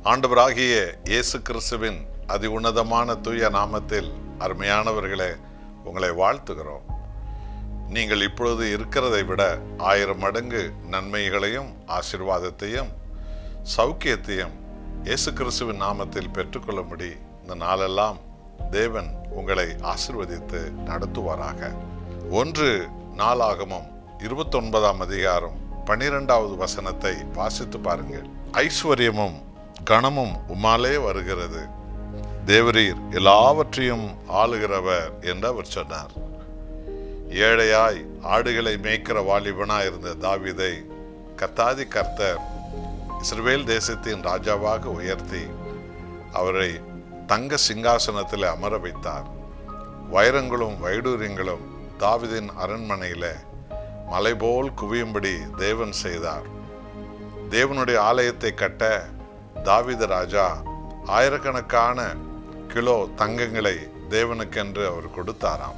ஆண்டவராகிய இயேசு கிறிஸ்துவின் அதி உன்னதமான தூய நாமத்தில் அருமையானவர்களே உங்களை வாழ்த்துகிறோம் நீங்கள் இப்பொழுது இருக்கிறதை விட ஆயிரம் மடங்கு நன்மைகளையும் ஆசீர்வாதத்தையும் சௌக்கியத்தையும் இயேசு கிறிஸ்துவின் நாமத்தில் பெற்றுக்கொள்ளும்படி இந்த நாளெல்லாம் தேவன் உங்களை ஆசிர்வதித்து நடத்துவாராக ஒன்று நாளாகமும் இருபத்தொன்பதாம் அதிகாரம் பன்னிரெண்டாவது வசனத்தை வாசித்து பாருங்கள் ஐஸ்வர்யமும் கணமும் உமாலே வருகிறது தேவரீர் எல்லாவற்றையும் ஆளுகிறவர் என்று அவர் சொன்னார் ஏழையாய் ஆடுகளை மேய்க்கிற வாலிபனாய் இருந்த தாவீதை கத்தாதி கர்த்தர் இஸ்ரவேல் தேசத்தின் ராஜாவாக உயர்த்தி அவரை தங்க சிங்காசனத்தில் அமர வைத்தார் வைரங்களும் வைடூரியங்களும் தாவிதின் அரண்மனையில மலை போல் குவியும்படி தேவன் செய்தார் தேவனுடைய ஆலயத்தை கட்ட தாவித ராஜா ஆயிரக்கணக்கான கிலோ தங்கங்களை தேவனுக்கென்று அவர் கொடுத்தாராம்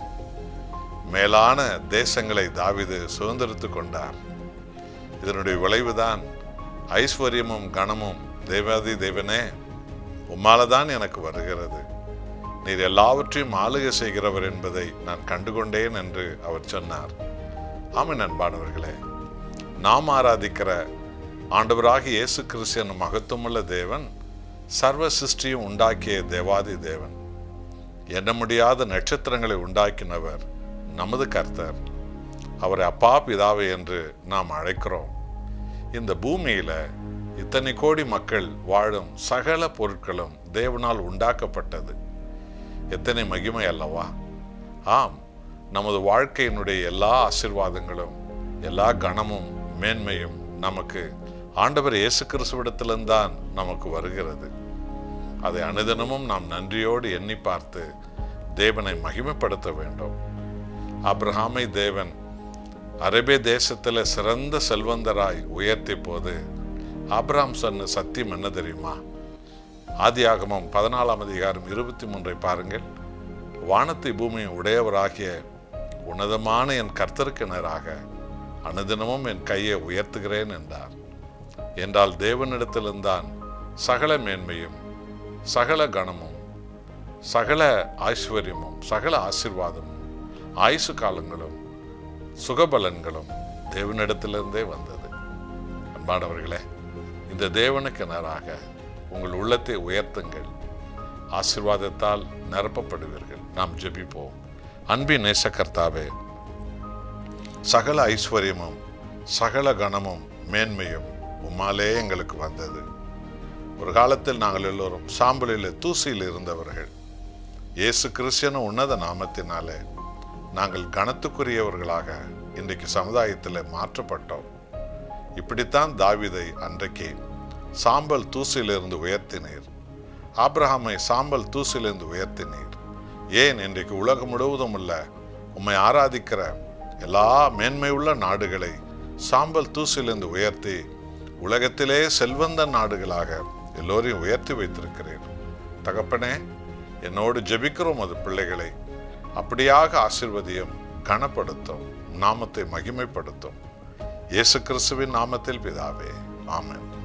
மேலான தேசங்களை தாவிது சுதந்திரித்து கொண்டார் இதனுடைய விளைவுதான் ஐஸ்வர்யமும் கனமும் தேவாதி தேவனே உம்மாலதான் எனக்கு வருகிறது நீர் எல்லாவற்றையும் ஆளுகை செய்கிறவர் என்பதை நான் கண்டுகொண்டேன் என்று அவர் சொன்னார் ஆமை நண்பானவர்களே நாம் ஆராதிக்கிற ஆண்டவராகி இயேசு கிறிஸ்து என்னும் மகத்துவமுள்ள தேவன் சர்வ சிருஷ்டியும் உண்டாக்கிய தேவாதி தேவன் எண்ண முடியாத நட்சத்திரங்களை உண்டாக்கினவர் நமது கர்த்தர் அவரை அப்பா பிதாவை என்று நாம் அழைக்கிறோம் இந்த பூமியில இத்தனை கோடி மக்கள் வாழும் சகல பொருட்களும் தேவனால் உண்டாக்கப்பட்டது எத்தனை மகிமை அல்லவா ஆம் நமது வாழ்க்கையினுடைய எல்லா ஆசிர்வாதங்களும் எல்லா கணமும் மேன்மையும் நமக்கு ஆண்டவர் இயேசு கிறிஸ்துவிடத்திலிருந்தான் நமக்கு வருகிறது அதை அனுதினமும் நாம் நன்றியோடு எண்ணி பார்த்து தேவனை மகிமைப்படுத்த வேண்டும் அப்ரஹாமை தேவன் அரேபிய தேசத்தில் சிறந்த செல்வந்தராய் உயர்த்திய போது ஆப்ரஹாம் சொன்ன சத்தியம் என்ன தெரியுமா ஆதியாகமம் பதினாலாம் அதிகாரம் இருபத்தி மூன்றை பாருங்கள் வானத்தை பூமியும் உடையவராகிய உன்னதமான என் கர்த்தருக்கு நேராக அனுதினமும் என் கையை உயர்த்துகிறேன் என்றார் என்றால் தேவனிடத்திலிருந்தான் சகல மேன்மையும் சகல கணமும் சகல ஐஸ்வர்யமும் சகல ஆசிர்வாதமும் ஆயுசு காலங்களும் சுகபலன்களும் தேவனிடத்திலிருந்தே வந்தது அன்பானவர்களே இந்த தேவனுக்கு நேராக உங்கள் உள்ளத்தை உயர்த்துங்கள் ஆசிர்வாதத்தால் நிரப்பப்படுவீர்கள் நாம் ஜெபிப்போம் அன்பின் நேசக்கர்த்தாவே சகல ஐஸ்வர்யமும் சகல கணமும் மேன்மையும் உம்மாலே எங்களுக்கு வந்தது ஒரு காலத்தில் நாங்கள் எல்லோரும் சாம்பலில் தூசியில் இருந்தவர்கள் இயேசு கிறிஸ்டியன உன்னத நாமத்தினாலே நாங்கள் கனத்துக்குரியவர்களாக இன்றைக்கு சமுதாயத்தில் மாற்றப்பட்டோம் இப்படித்தான் தாவிதை அன்றைக்கு சாம்பல் தூசிலிருந்து உயர்த்தினீர் ஆப்ரஹாமை சாம்பல் தூசிலிருந்து உயர்த்தினீர் ஏன் இன்றைக்கு உலகம் முழுவதும் உள்ள உம்மை ஆராதிக்கிற எல்லா மேன்மையுள்ள நாடுகளை சாம்பல் தூசிலிருந்து உயர்த்தி உலகத்திலே செல்வந்த நாடுகளாக எல்லோரையும் உயர்த்தி வைத்திருக்கிறேன் தகப்பனே என்னோடு ஜெபிக்கிறோம் அது பிள்ளைகளை அப்படியாக ஆசிர்வதியும் கனப்படுத்தும் நாமத்தை மகிமைப்படுத்தும் இயேசு கிறிஸ்துவின் நாமத்தில் பிதாவே ஆமென்